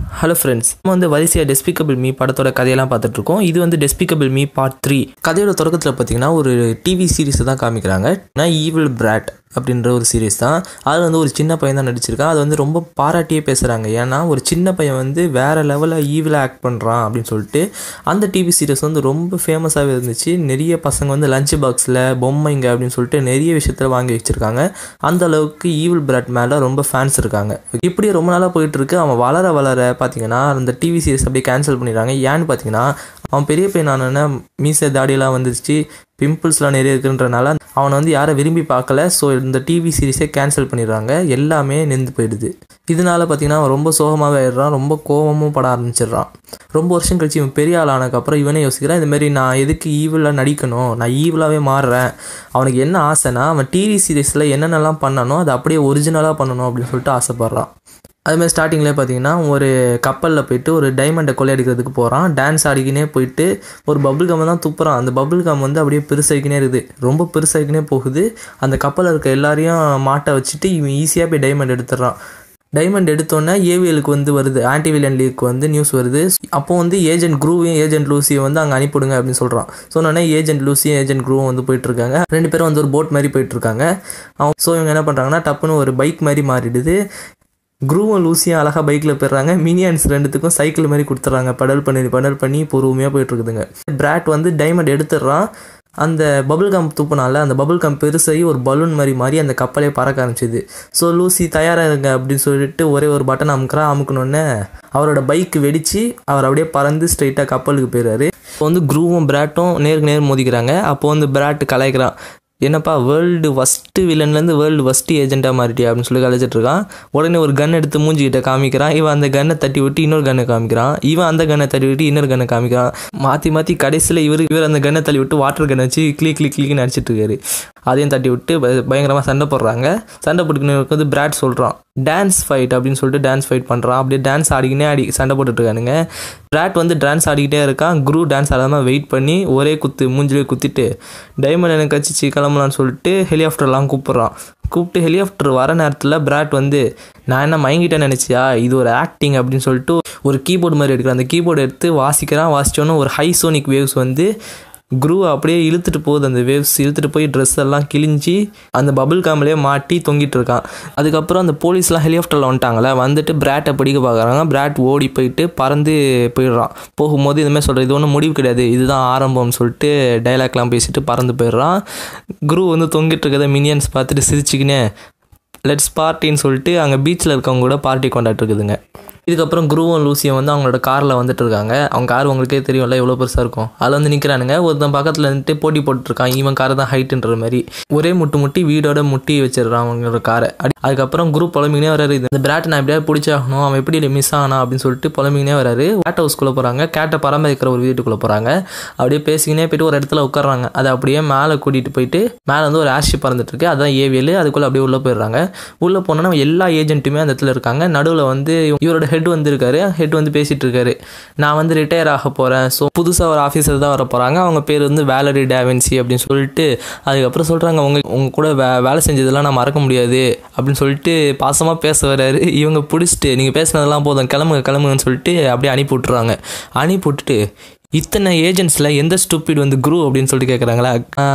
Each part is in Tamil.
ஹலோ ஃப்ரெண்ட்ஸ் நம்ம வந்து வரிசையாக டெஸ்பிகபிள் மீ படத்தோட கதையெல்லாம் பார்த்துட்டு இருக்கோம் இது வந்து டெஸ்பிகபிள் மீ பார்ட் த்ரீ கதையோட தொடக்கத்தில் பார்த்தீங்கன்னா ஒரு டிவி சீரிஸை தான் காமிக்கிறாங்க நான் ஈவில் பிராட் அப்படின்ற ஒரு சீரிஸ் தான் அதில் வந்து ஒரு சின்ன பையன் தான் நடிச்சிருக்கான் அது வந்து ரொம்ப பாராட்டியே பேசுகிறாங்க ஏன்னா ஒரு சின்ன பையன் வந்து வேறு லெவலில் ஈவில் ஆக்ட் பண்ணுறான் அப்படின்னு சொல்லிட்டு அந்த டிவி சீரிஸ் வந்து ரொம்ப ஃபேமஸாகவே இருந்துச்சு நிறைய பசங்க வந்து லஞ்ச் பாக்ஸில் பொம்மைங்க அப்படின்னு சொல்லிட்டு நிறைய விஷயத்தில் வாங்கி வச்சுருக்காங்க அந்த அளவுக்கு ஈவில் பிராட் மேலே ரொம்ப ஃபேன்ஸ் இருக்காங்க இப்படியே ரொம்ப நாளாக போயிட்டு இருக்கு அவன் வளர வளர பார்த்தீங்கன்னா அந்த டிவி சீரிஸ் அப்படியே கேன்சல் பண்ணிடுறாங்க ஏன்னு பார்த்தீங்கன்னா அவன் பெரிய பையன் ஆனோடனே மீசை தாடியெல்லாம் வந்துருச்சு பிம்பிள்ஸ்லாம் நிறைய இருக்குன்றனால அவனை வந்து யாரை விரும்பி பார்க்கல ஸோ இந்த டிவி சீரிஸே கேன்சல் பண்ணிடுறாங்க எல்லாமே நின்று போயிடுது இதனால பார்த்தீங்கன்னா அவன் ரொம்ப சோகமாகவே ஆயிடுறான் ரொம்ப கோபமும் பட ஆரம்பிச்சிடுறான் ரொம்ப வருஷம் கழிச்சு இவன் பெரிய ஆள் ஆனதுக்கப்புறம் இவனே யோசிக்கிறான் இந்த மாதிரி நான் எதுக்கு ஈவிலாக நடிக்கணும் நான் ஈவிலாகவே மாறுறேன் அவனுக்கு என்ன ஆசைனா அவன் டிவி சீரிஸில் என்னென்னலாம் பண்ணனோ அதை அப்படியே ஒரிஜினலாக பண்ணணும் அப்படின்னு சொல்லிட்டு ஆசைப்பட்றான் அதுமாதிரி ஸ்டார்டிங்லேயே பார்த்தீங்கன்னா ஒரு கப்பலில் போயிட்டு ஒரு டைமண்டை கொள்ளையடிக்கிறதுக்கு போகிறான் டான்ஸ் ஆடிக்கினே போயிட்டு ஒரு பபுள் கம் தான் துப்புறான் அந்த பபுள் கம் வந்து அப்படியே பெருசாகிக்கினே இருக்குது ரொம்ப பெருசாகிக்கினே போகுது அந்த கப்பலில் இருக்க எல்லாரையும் மாட்ட வச்சுட்டு இவன் ஈஸியாக போய் டைமண்ட் எடுத்துடுறான் டைமண்ட் எடுத்தோன்னே ஏவிஎலுக்கு வந்து வருது ஆன்டி வில்லியன் லீக்கு வந்து நியூஸ் வருது அப்போ வந்து ஏஜென்ட் குரூவையும் ஏஜென்ட் லூசியும் வந்து அங்கே அனுப்பிவிடுங்க அப்படின்னு சொல்கிறான் சொன்னோன்னே ஏஜென்ட் லூசியும் ஏஜென்ட் குரூவும் வந்து போயிட்டுருக்காங்க ரெண்டு பேரும் வந்து ஒரு போட் மாதிரி போயிட்டுருக்காங்க அவன் ஸோ இவங்க என்ன பண்ணுறாங்கன்னா டப்புன்னு ஒரு பைக் மாதிரி மாறிடுது குரூவும் லூசியும் அழகாக பைக்கில் போயிடுறாங்க மினியன்ஸ் ரெண்டுத்துக்கும் சைக்கிள் மாதிரி கொடுத்துட்றாங்க படல் பண்ணி படல் பண்ணி பொறுமையாக போயிட்டுருக்குதுங்க பிராட் வந்து டைமண்ட் எடுத்துடுறான் அந்த பபுள் கம் தூப்புனால அந்த பபுள் கம் பெருசாகி ஒரு பலூன் மாதிரி மாறி அந்த கப்பலே பறக்க ஆரம்பிச்சிது ஸோ லூசி தயாராக இருங்க அப்படின்னு சொல்லிட்டு ஒரே ஒரு பட்டன் அமுக்குறா அமுக்கணுன்னே அவரோட பைக் வெடித்து அவர் அப்படியே பறந்து ஸ்ட்ரைட்டாக கப்பலுக்கு போயிடுறாரு இப்போ வந்து குரூவும் பிராட்டும் நேருக்கு நேர் மோதிக்கிறாங்க அப்போ வந்து பிராட் கலாய்க்கிறான் என்னப்பா வேர்ல்டு ஃபஸ்ட்டு வில்லன்லேருந்து வேர்ல்டு ஃபஸ்ட்டு ஏஜென்ட்டாக மாறிட்டியா அப்படின்னு சொல்லி கலைச்சிட்டு இருக்கான் உடனே ஒரு கன் எடுத்து மூஞ்சிக்கிட்ட காமிக்கிறான் இவன் அந்த கன்னை தட்டி விட்டு இன்னொரு கன்னை காமிக்கிறான் இவன் அந்த கன்னை தட்டி விட்டு இன்னொரு கன்னை காமிக்கிறான் மாற்றி மாற்றி கடைசியில் இவர் இவர் அந்த கன்னை தள்ளி விட்டு வாட்டர் கன்னை வச்சு கிளி கிளி கிளிக்னு அடிச்சிட்டு இருக்காரு அதையும் தட்டி விட்டு பயங்கரமாக சண்டை போடுறாங்க சண்டை போட்டுக்கின்னு வந்து பிராட் சொல்கிறான் டான்ஸ் ஃபைட் அப்படின்னு சொல்லிட்டு டான்ஸ் ஃபைட் பண்ணுறான் அப்படியே டான்ஸ் ஆடிக்கினே ஆடி சண்டை போட்டுட்டு இருக்கானுங்க பிராட் வந்து டான்ஸ் ஆடிக்கிட்டே இருக்கான் குரு டான்ஸ் ஆடாமல் வெயிட் பண்ணி ஒரே குத்து மூஞ்சிலே குத்திட்டு டைமண்ட் எனக்கு கச்சிச்சு கிளம்பலான்னு சொல்லிட்டு ஹெலிகாப்டர்லாம் கூப்பிட்றான் கூப்பிட்டு ஹெலிகாப்டர் வர நேரத்தில் பிராட் வந்து நான் என்ன மயங்கிட்டேன்னு நினச்சியா இது ஒரு ஆக்டிங் அப்படின்னு சொல்லிட்டு ஒரு கீபோர்டு மாதிரி எடுக்கிறேன் அந்த கீபோர்டு எடுத்து வாசிக்கிறான் வாசித்தோன்னே ஒரு ஹை சோனிக் வேவ்ஸ் வந்து குரூ அப்படியே இழுத்துட்டு போகுது அந்த வேவ்ஸ் இழுத்துட்டு போய் ட்ரெஸ் எல்லாம் கிழிஞ்சி அந்த பபுள் காம்லேயே மாட்டி தொங்கிட்டு இருக்கான் அதுக்கப்புறம் அந்த போலீஸ்லாம் ஹெலிகாப்டரில் வந்துட்டாங்களே வந்துட்டு பிராட்டை பிடிக்க பார்க்குறாங்க பிராட் ஓடி போயிட்டு பறந்து போயிடுறான் போகும்போது இதுமாதிரி சொல்கிறது இது ஒன்றும் முடிவு கிடையாது இதுதான் ஆரம்பம்னு சொல்லிட்டு டைலாக்லாம் பேசிட்டு பறந்து போயிடுறான் குரூ வந்து தொங்கிட்டு இருக்கிறத மினியன்ஸ் பார்த்துட்டு சிரிச்சுக்கினே லெட்ஸ் பார்ட்டின்னு சொல்லிட்டு அங்கே பீச்சில் இருக்கவங்க கூட பார்ட்டி கொண்டாட்டு இருக்குதுங்க இதுக்கப்புறம் குருவும் லூசியும் வந்து அவங்களோட காரில் வந்துட்டு இருக்காங்க அவங்க கார் உங்களுக்கே தெரியும்ல எவ்வளோ பெருசாக இருக்கும் அதில் வந்து நிற்கிறானுங்க ஒருத்தன் பக்கத்தில் இருந்துட்டு போட்டி போட்டுருக்கான் இவன் கார் தான் ஹைட்டுன்ற மாதிரி ஒரே முட்டு முட்டி வீடோட முட்டி வச்சிடுறான் அவங்களோட காரை அதுக்கப்புறம் குரூப் புலம்பினே வராரு இந்த பிராட் நான் எப்படியாவது பிடிச்சாகணும் அவன் எப்படி மிஸ் ஆனா அப்படின்னு சொல்லிட்டு புலம்பினே வராரு கேட் ஹவுஸ்குள்ளே போகிறாங்க கேட்டை பராமரிக்கிற ஒரு வீட்டுக்குள்ளே போகிறாங்க அப்படியே பேசிக்கினே போயிட்டு ஒரு இடத்துல உட்காடுறாங்க அதை அப்படியே மேலே கூட்டிகிட்டு போயிட்டு மேலே வந்து ஒரு ஆஷி பறந்துட்டு இருக்கு அதுதான் ஏவியல் அதுக்குள்ளே அப்படியே உள்ளே போயிடுறாங்க உள்ளே போனோன்னா எல்லா ஏஜென்ட்டுமே அந்த இடத்துல இருக்காங்க நடுவில் வந்து இவரோட ஹெட் வந்திருக்காரு ஹெட் வந்து பேசிகிட்டு இருக்காரு நான் வந்து ரிட்டையர் ஆக போகிறேன் ஸோ புதுசாக ஒரு ஆஃபீஸர் தான் வர போகிறாங்க அவங்க பேர் வந்து வேலரி டேவன்சி அப்படின்னு சொல்லிட்டு அதுக்கப்புறம் சொல்கிறாங்க உங்க உங்க கூட வே வேலை செஞ்சதெல்லாம் நான் மறக்க முடியாது அப்படின்னு சொல்லிட்டு பாசமாக பேச வர்றாரு இவங்க பிடிச்சிட்டு நீங்கள் பேசினதெல்லாம் போதும் கிளம்புங்க கிளம்புங்கன்னு சொல்லிட்டு அப்படியே அனுப்பி விட்டுறாங்க அனுப்பி விட்டுட்டு இத்தனை ஏஜென்ட்ஸில் எந்த ஸ்டூப்பிட் வந்து குரு அப்படின்னு சொல்லிட்டு கேட்குறாங்களா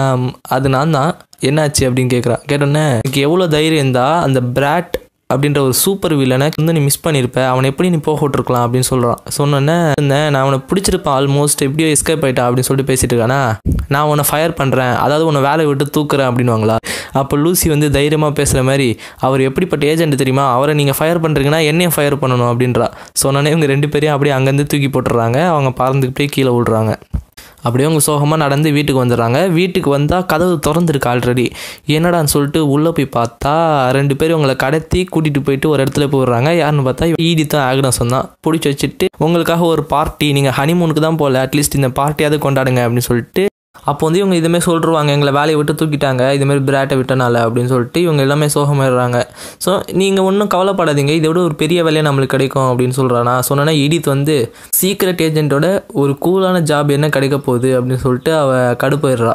அது நான் தான் என்னாச்சு அப்படின்னு கேட்குறான் கேட்டோன்னே எனக்கு எவ்வளோ தைரியம் இருந்தால் அந்த பிராட் அப்படின்ற ஒரு சூப்பர் வில்லனை வந்து நீ மிஸ் பண்ணியிருப்ப அவனை எப்படி நீ போக விட்டுருக்கலாம் அப்படின்னு சொல்கிறான் சொன்னோன்னே நான் அவனை பிடிச்சிருப்பேன் ஆல்மோஸ்ட் எப்படியோ எஸ்கேப் ஆயிட்டான் அப்படின்னு சொல்லிட்டு பேசிட்டு இருக்கானா நான் உன்னை ஃபயர் பண்ணுறேன் அதாவது உன்னை வேலையை விட்டு தூக்குறேன் அப்படின்வாங்களா அப்போ லூசி வந்து தைரியமாக பேசுகிற மாதிரி அவர் எப்படிப்பட்ட ஏஜென்ட் தெரியுமா அவரை நீங்கள் ஃபயர் பண்ணுறீங்கன்னா என்னையும் ஃபயர் பண்ணணும் அப்படின்றா சொன்னோன்னே இவங்க ரெண்டு பேரையும் அப்படியே அங்கேருந்து தூக்கி போட்டுறாங்க அவங்க பறந்துக்கிட்டே கீழே விடுறாங்க அப்படியே அவங்க சோகமாக நடந்து வீட்டுக்கு வந்துடுறாங்க வீட்டுக்கு வந்தால் கதவு திறந்துருக்கு ஆல்ரெடி என்னடான்னு சொல்லிட்டு உள்ளே போய் பார்த்தா ரெண்டு பேரும் உங்களை கடத்தி கூட்டிகிட்டு போயிட்டு ஒரு இடத்துல போயிடுறாங்க யாருன்னு பார்த்தா ஈடி தான் ஆகணும் சொன்னான் பிடிச்சி வச்சுட்டு உங்களுக்காக ஒரு பார்ட்டி நீங்கள் ஹனிமூனுக்கு தான் போகல அட்லீஸ்ட் இந்த பார்ட்டியாவது கொண்டாடுங்க அப்படின்னு சொல்லிட்டு அப்போ வந்து இவங்க இதுமாரி சொல்லிருவாங்க எங்களை வேலையை விட்டு தூக்கிட்டாங்க இதுமாரி பிராட்டை விட்டனால அப்படின்னு சொல்லிட்டு இவங்க எல்லாமே சோகமாயிடுறாங்க ஸோ நீங்கள் ஒன்றும் கவலைப்படாதீங்க இதை விட ஒரு பெரிய வேலையை நம்மளுக்கு கிடைக்கும் அப்படின்னு சொல்கிறானா சொன்னா எடித் வந்து சீக்ரெட் ஏஜென்ட்டோட ஒரு கூலான ஜாப் என்ன கிடைக்க போகுது அப்படின்னு சொல்லிட்டு அவள் கடுப்பாயிடுறா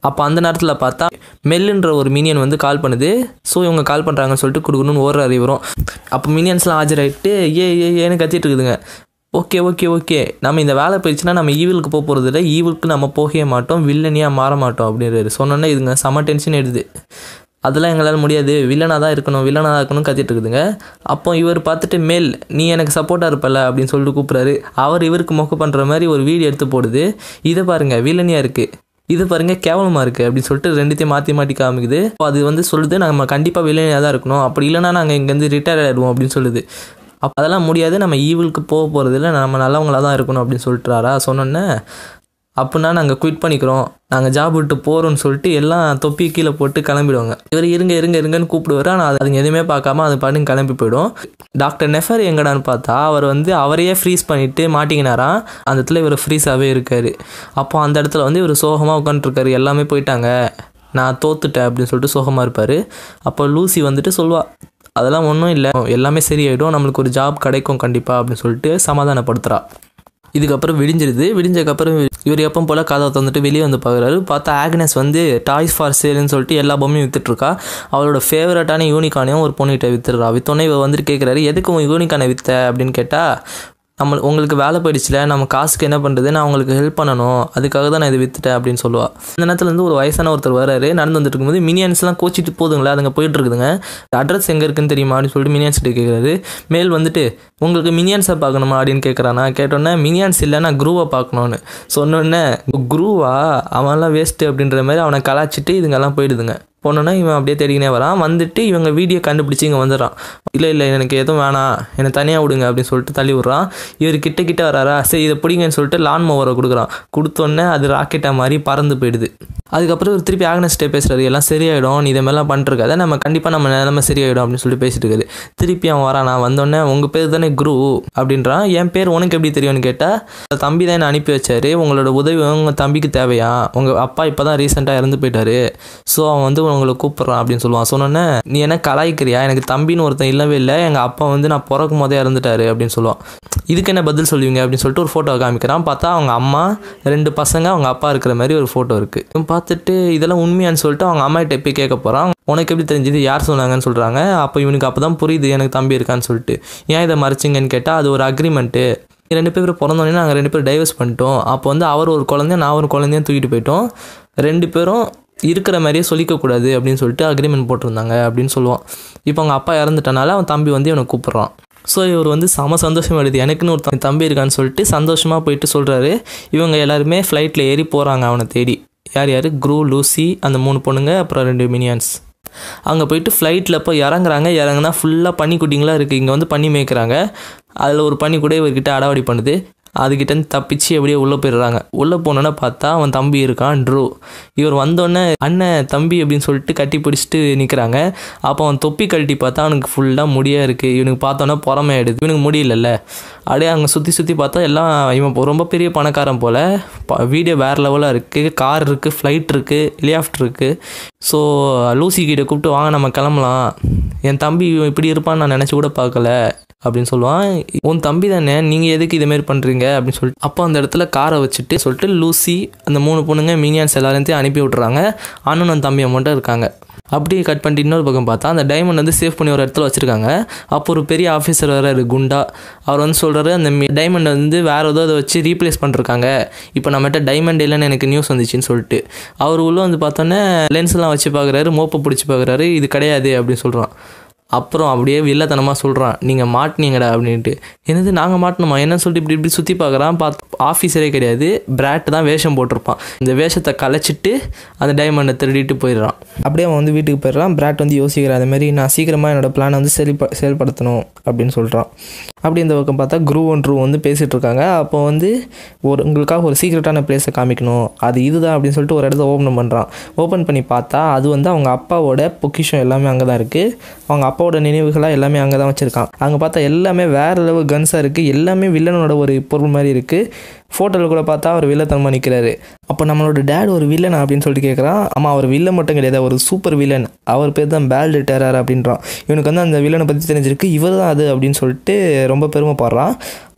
அப்போ அந்த நேரத்தில் பார்த்தா மெல்லுன்ற ஒரு மினியன் வந்து கால் பண்ணுது ஸோ இவங்க கால் பண்ணுறாங்கன்னு சொல்லிட்டு கொடுக்கணும்னு ஓடுறாரு இவரும் அப்போ மினியன்ஸ்லாம் ஆஜராயிட்டு ஏ ஏ ஏன்னு கத்திட்டு இருக்குதுங்க ஓகே ஓகே ஓகே நம்ம இந்த வேலை போயிடுச்சுன்னா நம்ம ஈவிலுக்கு போக போகிறது இல்லை ஈவிலுக்கு நம்ம போகவே மாட்டோம் வில்லனியாக மாற மாட்டோம் அப்படின்றாரு சொன்னோன்னே இதுங்க செம டென்ஷன் எடுது அதெல்லாம் எங்களால் முடியாது வில்லனாக தான் இருக்கணும் வில்லனாக தான் இருக்கணும் கத்திட்டு இருக்குதுங்க அப்போ இவர் பார்த்துட்டு மேல் நீ எனக்கு சப்போர்ட்டாக இருப்பல அப்படின்னு சொல்லிட்டு கூப்பிட்றாரு அவர் இவருக்கு மொக்க பண்ணுற மாதிரி ஒரு வீடியோ எடுத்து போடுது இதை பாருங்க வில்லனியாக இருக்குது இது பாருங்க கேவலமாக இருக்குது அப்படின்னு சொல்லிட்டு ரெண்டுத்தையும் மாற்றி மாட்டி காமிக்குது அப்போ அது வந்து சொல்லுது நம்ம கண்டிப்பாக வில்லனியாக தான் இருக்கணும் அப்படி இல்லைனா நாங்கள் இங்கேருந்து ரிட்டையர் ஆகிடுவோம் அப்படின்னு சொல்லுது அப்போ அதெல்லாம் முடியாது நம்ம ஈவிலுக்கு போக போகிறது இல்லை நம்ம நல்லவங்களாக தான் இருக்கணும் அப்படின்னு சொல்லிட்டுறாரா சொன்னோன்னே அப்படின்னா நாங்கள் குவிட் பண்ணிக்கிறோம் நாங்கள் ஜாப் விட்டு போகிறோம்னு சொல்லிட்டு எல்லாம் தொப்பி கீழே போட்டு கிளம்பிடுவாங்க இவர் இருங்க இருங்க இருங்கன்னு கூப்பிடுவார் ஆனால் அது அதுங்க எதுவுமே பார்க்காம அது பாட்டுக்கு கிளம்பி போயிடும் டாக்டர் நெஃபர் எங்கடான்னு பார்த்தா அவர் வந்து அவரையே ஃப்ரீஸ் பண்ணிட்டு மாட்டிக்கினாராம் அந்த இடத்துல இவர் ஃப்ரீஸாகவே இருக்கார் அப்போ அந்த இடத்துல வந்து இவர் சோகமாக உட்காந்துருக்காரு எல்லாமே போயிட்டாங்க நான் தோத்துட்டேன் அப்படின்னு சொல்லிட்டு சோகமாக இருப்பார் அப்போ லூசி வந்துட்டு சொல்வா அதெல்லாம் ஒன்றும் இல்லை எல்லாமே சரியாயிடும் நம்மளுக்கு ஒரு ஜாப் கிடைக்கும் கண்டிப்பாக அப்படின்னு சொல்லிட்டு சமாதானப்படுத்துகிறா இதுக்கப்புறம் விடிஞ்சிருது விடிஞ்சதுக்கப்புறம் இவர் எப்போ போல் கதை தந்துட்டு வெளியே வந்து பார்க்குறாரு பார்த்தா ஆக்னஸ் வந்து டாய்ஸ் ஃபார் சேல்னு சொல்லிட்டு எல்லா பொம்மையும் வித்துட்ருக்கா அவளோட ஃபேவரட்டான யூனிகானையும் ஒரு பொண்ணுகிட்ட வித்துடுறா வித்தோடனே இவர் வந்துட்டு கேட்குறாரு எதுக்கு உன் யூனிகானை வித்த அப்படின்னு கேட்டால் நம்ம உங்களுக்கு வேலை போயிடுச்சுல நம்ம காசுக்கு என்ன பண்ணுறது நான் உங்களுக்கு ஹெல்ப் பண்ணணும் அதுக்காக தான் நான் இதை வித்துட்டேன் அப்படின்னு சொல்லுவா அந்த நேரத்தில் இருந்து ஒரு வயசான ஒருத்தர் வராரு நடந்து வந்துட்டு இருக்கும்போது மினியன்ஸ்லாம் கோச்சிட்டு போதுங்களா அதுங்க போயிட்டு இருக்குதுங்க அட்ரஸ் எங்கே இருக்குன்னு தெரியுமா அப்படின்னு சொல்லிட்டு மினியன்ஸ் கிட்ட கேட்குறாரு மேல் வந்துட்டு உங்களுக்கு மினியன்ஸை பார்க்கணுமா அப்படின்னு கேட்குறானா கேட்டோன்னே மினியன்ஸ் இல்லை நான் குரூவை பார்க்கணுன்னு சொன்னோடனே குரூவா அவன்லாம் வேஸ்ட்டு அப்படின்ற மாதிரி அவனை கலாச்சிட்டு இதுங்கெல்லாம் போயிடுதுங்க போனோன்னா இவன் அப்படியே தேடிக்கினே வரான் வந்துட்டு இவங்க வீடியோ கண்டுபிடிச்சி இங்கே வந்துடுறான் இல்லை இல்லை எனக்கு எதுவும் வேணாம் என்னை தனியாக விடுங்க அப்படின்னு சொல்லிட்டு தள்ளி விட்றான் இவர் கிட்ட கிட்ட வராரா சரி இதை பிடிங்கன்னு சொல்லிட்டு லான் மோவரை கொடுக்குறான் கொடுத்தோன்னே அது ராக்கெட்டாக மாதிரி பறந்து போயிடுது அதுக்கப்புறம் இவர் திருப்பி ஆக்னஸ்டே பேசுகிறாரு எல்லாம் சரியாயிடும் நீ இதை மாதிரிலாம் பண்ணிருக்காத நம்ம கண்டிப்பாக நம்ம நிலைமை சரியாயிடும் அப்படின்னு சொல்லிட்டு பேசிட்டு இருக்காரு திருப்பி அவன் வரான் நான் வந்தோடனே உங்கள் பேர் தானே குரு அப்படின்றான் என் பேர் உனக்கு எப்படி தெரியும்னு கேட்டால் தம்பி தான் என்னை அனுப்பி வச்சாரு உங்களோட உதவி உங்கள் தம்பிக்கு தேவையா உங்கள் அப்பா இப்போ தான் ரீசெண்டாக இறந்து போயிட்டாரு ஸோ அவன் வந்து உங்களை கூப்பிட்றான் அப்படின்னு சொல்லுவான் சொன்னோன்னே நீ என்ன கலாய்க்கிறியா எனக்கு தம்பின்னு ஒருத்தன் இல்லவே இல்லை எங்கள் அப்பா வந்து நான் பிறக்கும் போதே இறந்துட்டாரு அப்படின்னு சொல்லுவான் இதுக்கு என்ன பதில் சொல்லுவீங்க அப்படின்னு சொல்லிட்டு ஒரு ஃபோட்டோ காமிக்கிறான் பார்த்தா அவங்க அம்மா ரெண்டு பசங்க அவங்க அப்பா இருக்கிற மாதிரி ஒரு ஃபோட்டோ இருக்குது இவன் பார்த்துட்டு இதெல்லாம் உண்மையான்னு சொல்லிட்டு அவங்க அம்மா கிட்ட போய் கேட்க போகிறான் உனக்கு எப்படி தெரிஞ்சது யார் சொன்னாங்கன்னு சொல்கிறாங்க அப்போ இவனுக்கு அப்போ தான் புரியுது எனக்கு தம்பி இருக்கான்னு சொல்லிட்டு ஏன் இதை மறைச்சிங்கன்னு கேட்டால் அது ஒரு அக்ரிமெண்ட்டு ரெண்டு பேர் பிறந்தோடனே நாங்கள் ரெண்டு பேரும் டைவர்ஸ் பண்ணிட்டோம் அப்போ வந்து அவர் ஒரு குழந்தைய நான் ஒரு குழந்தையும் தூக்கிட்டு போயிட்டோம் ரெண்டு பேரும் இருக்கிற மாதிரியே சொல்லிக்கக்கூடாது அப்படின்னு சொல்லிட்டு அக்ரிமெண்ட் போட்டிருந்தாங்க அப்படின்னு சொல்லுவான் இப்போ அவங்க அப்பா இறந்துட்டனால அவன் தம்பி வந்து இவனை கூப்பிட்றான் ஸோ இவர் வந்து செம சந்தோஷம் எடுது எனக்குன்னு ஒரு தம்பி இருக்கான்னு சொல்லிட்டு சந்தோஷமாக போயிட்டு சொல்கிறாரு இவங்க எல்லாருமே ஃப்ளைட்டில் ஏறி போகிறாங்க அவனை தேடி யார் யார் குரூ லூசி அந்த மூணு பொண்ணுங்க அப்புறம் ரெண்டு மினியன்ஸ் அங்கே போயிட்டு ஃப்ளைட்டில் போய் இறங்குறாங்க இறங்குனா ஃபுல்லாக பனிக்குட்டிங்களாக இருக்குது இங்கே வந்து பண்ணி மேய்க்கிறாங்க அதில் ஒரு பனி கூட இவர்கிட்ட அடாவடி பண்ணுது அதுக்கிட்டேருந்து தப்பிச்சு அப்படியே உள்ளே போயிடுறாங்க உள்ளே போனோன்னே பார்த்தா அவன் தம்பி இருக்கான் ட்ரூ இவர் வந்தோடனே அண்ணன் தம்பி அப்படின்னு சொல்லிட்டு கட்டி பிடிச்சிட்டு நிற்கிறாங்க அப்போ அவன் தொப்பி கழட்டி பார்த்தா அவனுக்கு ஃபுல்லாக முடியாக இருக்குது இவனுக்கு பார்த்தோன்னே புறமையாயிடுது இவனுக்கு முடியலல்ல அப்படியே அங்கே சுற்றி சுற்றி பார்த்தா எல்லாம் இவன் ரொம்ப பெரிய பணக்காரன் போல் வீடியோ வேறு லெவலாக இருக்குது கார் இருக்குது ஃப்ளைட் இருக்குது ஹெலிகாப்டர் இருக்குது ஸோ லூசி கிட்ட கூப்பிட்டு வாங்க நம்ம கிளம்பலாம் என் தம்பி இப்படி இருப்பான்னு நான் நினச்சி கூட பார்க்கல அப்படின்னு சொல்லுவான் உன் தம்பி தானே நீங்கள் எதுக்கு இதேமாரி பண்ணுறீங்க அப்படின்னு சொல்லிட்டு அப்போ அந்த இடத்துல காரை வச்சுட்டு சொல்லிட்டு லூசி அந்த மூணு பொண்ணுங்க மீனியான்ஸ் எல்லாரையும் அனுப்பி விட்றாங்க அண்ணனும் தம்பியை மட்டும் இருக்காங்க அப்படியே கட் பண்ணிட்டு இன்னொரு பக்கம் பார்த்தா அந்த டைமண்ட் வந்து சேவ் பண்ணி ஒரு இடத்துல வச்சுருக்காங்க அப்போ ஒரு பெரிய ஆஃபீஸர் வராரு குண்டா அவர் வந்து சொல்கிறாரு அந்த டைமண்ட் வந்து வேறு ஏதோ அதை வச்சு ரீப்ளேஸ் பண்ணிருக்காங்க இப்போ நம்மகிட்ட டைமண்ட் இல்லைன்னு எனக்கு நியூஸ் வந்துச்சுன்னு சொல்லிட்டு அவர் உள்ளே வந்து பார்த்தோன்னே லென்ஸ்லாம் வச்சு பார்க்குறாரு மோப்பை பிடிச்சி பார்க்குறாரு இது கிடையாது அப்படின்னு சொல்கிறான் அப்புறம் அப்படியே வில்லத்தனமாக சொல்கிறான் நீங்கள் மாட்டினீங்கடா அப்படின்ட்டு என்னது நாங்கள் மாட்டணுமா என்னன்னு சொல்லிட்டு இப்படி இப்படி சுற்றி பார்க்குறான் பார்த்து ஆஃபீஸரே கிடையாது பிராட் தான் வேஷம் போட்டிருப்பான் இந்த வேஷத்தை கலைச்சிட்டு அந்த டைமண்டை திருடிட்டு போயிடுறான் அப்படியே அவன் வந்து வீட்டுக்கு போயிடுறான் பிராட் வந்து யோசிக்கிறான் அது மாதிரி நான் சீக்கிரமாக என்னோட பிளானை வந்து செயல்ப செயல்படுத்தணும் அப்படின்னு சொல்கிறான் அப்படி இந்த பக்கம் பார்த்தா குரூ ஒன் ரூ வந்து பேசிகிட்டு இருக்காங்க அப்போ வந்து ஒரு உங்களுக்காக ஒரு சீக்ரெட்டான பிளேஸை காமிக்கணும் அது இதுதான் அப்படின்னு சொல்லிட்டு ஒரு இடத்த ஓப்பன் பண்ணுறான் ஓப்பன் பண்ணி பார்த்தா அது வந்து அவங்க அப்பாவோட பொக்கிஷம் எல்லாமே அங்கே தான் இருக்குது அவங்க அப்பாவோட நினைவுகளாக எல்லாமே அங்கே தான் வச்சுருக்கான் அங்கே பார்த்தா எல்லாமே வேறு லெவல் கன்ஸாக இருக்குது எல்லாமே வில்லனோட ஒரு பொருள் மாதிரி இருக்குது ஃபோட்டோவில் கூட பார்த்தா அவர் வில்லத்தனமாக நிற்கிறாரு அப்போ நம்மளோட டேட் ஒரு வில்லன் அப்படின்னு சொல்லிட்டு கேட்குறான் ஆமாம் அவர் வில்லன் மட்டும் கிடையாது ஒரு சூப்பர் வில்லன் அவர் பேர் தான் பேல்டு டெரர் அப்படின்றான் இவனுக்கு வந்து அந்த வில்லனை பற்றி தெரிஞ்சிருக்கு இவர் தான் அது அப்படின்னு சொல்லிட்டு ரொம்ப பெருமைப்படுறான்